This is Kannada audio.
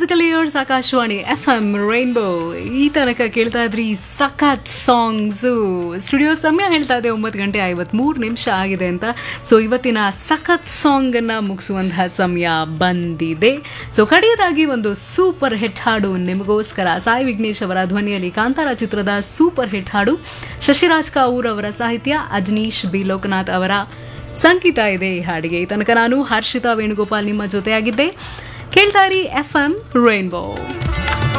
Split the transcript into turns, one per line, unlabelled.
musical ears Akashvani F M rainbow ಈ ತನಕ ಕೇಳ್ತಾ ಇದ್ರಿ ಸಖತ್ ಸಾಂಗ್ಸು ಸ್ಟುಡಿಯೋ ಸಮಯ ಹೇಳ್ತಾ ಇದೆ ಒಂಬತ್ತು ಗಂಟೆ ಐವತ್ಮೂರು ನಿಮಿಷ ಆಗಿದೆ ಅಂತ ಸೊ ಇವತ್ತಿನ ಸಖತ್ ಸಾಂಗನ್ನು ಮುಗಿಸುವಂತಹ ಸಮಯ ಬಂದಿದೆ ಸೊ ಕಡೆಯದಾಗಿ ಒಂದು ಸೂಪರ್ ಹಿಟ್ ಹಾಡು ನಿಮಗೋಸ್ಕರ ಸಾಯಿ ವಿಘ್ನೇಶ್ ಅವರ ಧ್ವನಿಯಲ್ಲಿ ಕಾಂತಾರ ಚಿತ್ರದ ಸೂಪರ್ ಹಿಟ್ ಹಾಡು ಶಶಿರಾಜ್ ಕಾವೂರ್ ಅವರ ಸಾಹಿತ್ಯ ಅಜ್ನೀಶ್ ಬಿ ಲೋಕನಾಥ್ ಅವರ ಸಂಗೀತ ಇದೆ ಈ ಹಾಡಿಗೆ ಈ ತನಕ ನಾನು ಹರ್ಷಿತಾ ವೇಣುಗೋಪಾಲ್ ನಿಮ್ಮ ಜೊತೆಯಾಗಿದ್ದೆ ಕೇಳ್ತಾರಿ ಎಫ್ ಎಂ ರೈನ್ಬೋ